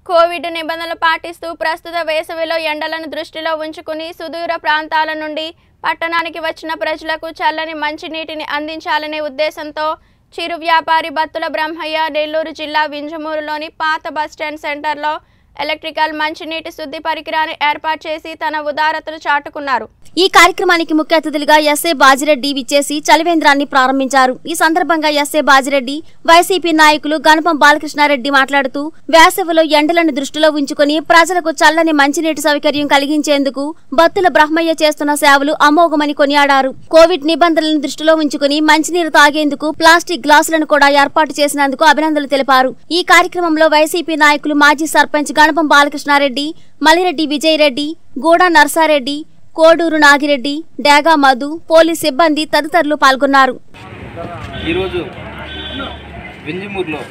Covid నిబంధనలు పాటిస్తూ ప్రస్తుత వేసవిలో ఎండలను దృష్టిలో ఉంచుకుని సుదూర ప్రాంతాల నుండి పట్టణానికి వచ్చిన ప్రజలకు చల్లని మంచినీటిని అందించాలనే ఉద్దేశంతో చిరు వ్యాపారి బత్తుల బ్రహ్మయ్య నెల్లూరు జిల్లా వింజమూరులోని పాత బస్టాండ్ సెంటర్లో ఎలక్ట్రికల్ మంచినీటి శుద్ధి పరికరాన్ని ఏర్పాటు చేసి తన ఉదారతను చాటుకున్నారు ఈ కార్యక్రమానికి ముఖ్య అతిథులుగా ఎస్ఏ బాజిరెడ్డి విచ్చేసి చలివేంద్రాన్ని ప్రారంభించారు ఈ సందర్భంగా ఎస్ఏ బాజిరెడ్డి వైసీపీ నాయకులు గణపం బాలకృష్ణారెడ్డి మాట్లాడుతూ వేసవిలో ఎండలను దృష్టిలో ఉంచుకుని ప్రజలకు చల్లని మంచినీటి సౌకర్యం కలిగించేందుకు బత్తుల బ్రహ్మయ్య చేస్తున్న సేవలు అమోఘమని కొనియాడారు కోవిడ్ నిబంధనలను దృష్టిలో ఉంచుకుని మంచినీరు తాగేందుకు ప్లాస్టిక్ గ్లాసులను కూడా ఏర్పాటు చేసినందుకు అభినందనలు తెలిపారు ఈ కార్యక్రమంలో వైసీపీ నాయకులు మాజీ సర్పంచ్ గణపం బాలకృష్ణారెడ్డి మలిరెడ్డి విజయరెడ్డి గూడా నర్సారెడ్డి కోడూరు నాగిరెడ్డి డేగా మధు పోలీస్ సిబ్బంది తదితరులు పాల్గొన్నారు ఈరోజు వెంజిమూరులో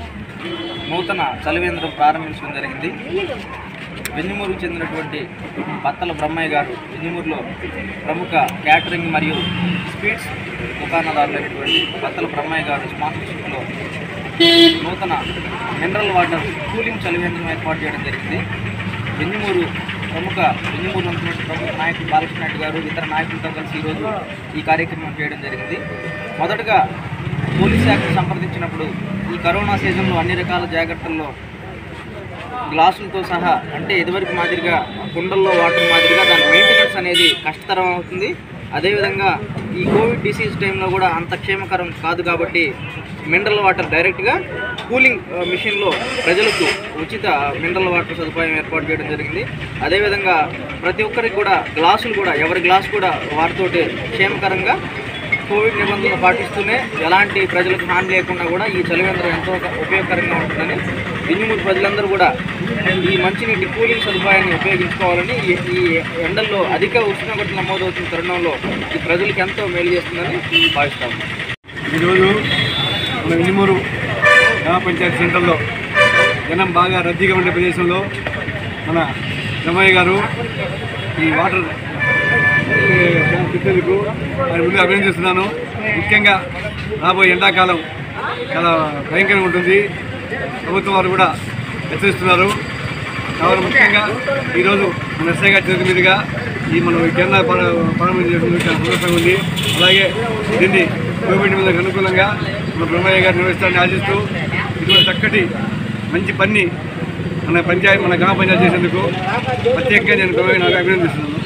నూతన చలివేంద్రం ప్రారంభించడం జరిగింది వెంజిమూరుకు చెందినటువంటి బత్తల బ్రహ్మయ్య గారు వెంజిమూరులో ప్రముఖ క్యాటరింగ్ మరియు స్వీట్స్ దుకాణదారులైనటువంటి బత్తల బ్రహ్మయ్య గారు స్పాన్సర్షిప్లో నూతన మినరల్ వాటర్ కూలింగ్ చలివేంద్రం ఏర్పాటు చేయడం జరిగింది వెంజిమూరు ప్రముఖ వెంజిమూరు ఉంటున్నటువంటి ప్రముఖ నాయకులు బాలకృష్ణ రెడ్డి గారు ఇతర నాయకులతో కలిసి ఈరోజు ఈ కార్యక్రమం చేయడం జరిగింది మొదటగా పోలీస్ శాఖను సంప్రదించినప్పుడు ఈ కరోనా సీజన్లో అన్ని రకాల జాగ్రత్తల్లో గ్లాసులతో సహా అంటే ఇదివరకు మాదిరిగా కుండల్లో వాటర్ మాదిరిగా దాని మెయింటెనెన్స్ అనేది కష్టతరం అవుతుంది అదేవిధంగా ఈ కోవిడ్ డిసీజ్ టైంలో కూడా అంత క్షేమకరం కాదు కాబట్టి మినరల్ వాటర్ డైరెక్ట్గా కూలింగ్ ఆ, మిషన్లో ప్రజలకు ఉచిత మినరల్ వాటర్ సదుపాయం ఏర్పాటు చేయడం జరిగింది అదేవిధంగా ప్రతి ఒక్కరికి కూడా గ్లాసులు కూడా ఎవరి గ్లాస్ కూడా వాటితోటి క్షేమకరంగా కోవిడ్ నిబంధనలు పాటిస్తూనే ఎలాంటి ప్రజలకు హాని లేకుండా కూడా ఈ చలివేంద్రం ఎంతో ఉపయోగకరంగా ఉంటుందని వింజమూరు ప్రజలందరూ కూడా ఈ మంచినీటి కూలింగ్ సదుపాయాన్ని ఉపయోగించుకోవాలని ఈ ఈ ఎండల్లో అధిక ఉష్ణోగ్రతలు నమోదవుతున్న తరుణంలో ఈ ప్రజలకు ఎంతో మేలు చేస్తుందని భావిస్తాము ఈరోజు మన వినిమూరు గ్రామ పంచాయతీ సెంటర్లో జనం బాగా రద్దీగా ఉండే ప్రదేశంలో మన రమయ్య గారు ఈ వాటర్ పెట్టేందుకు ఆయన ముందు అభినందిస్తున్నాను ముఖ్యంగా రాబోయే ఎండాకాలం చాలా భయంకరంగా ఉంటుంది ప్రభుత్వం వారు కూడా హెచ్చరిస్తున్నారు కావాలి ముఖ్యంగా ఈరోజు మన ఎస్ఐ గారి చేతి మీదుగా ఈ మనం ఈ కేంద్ర ప్రారంభించేందుకు చాలా సంతోషంగా ఉంది అలాగే దీన్ని కోవిడ్ మీద అనుకూలంగా మన బ్రహ్మయ్య గారు నిర్వహిస్తారని ఆశిస్తూ ఇటువంటి చక్కటి మంచి పని మన పంచాయతీ మన గ్రామ పంచాయతీ చేసేందుకు ప్రత్యేకంగా నేను బ్రహ్మయ్య గారిని అభినందిస్తున్నాను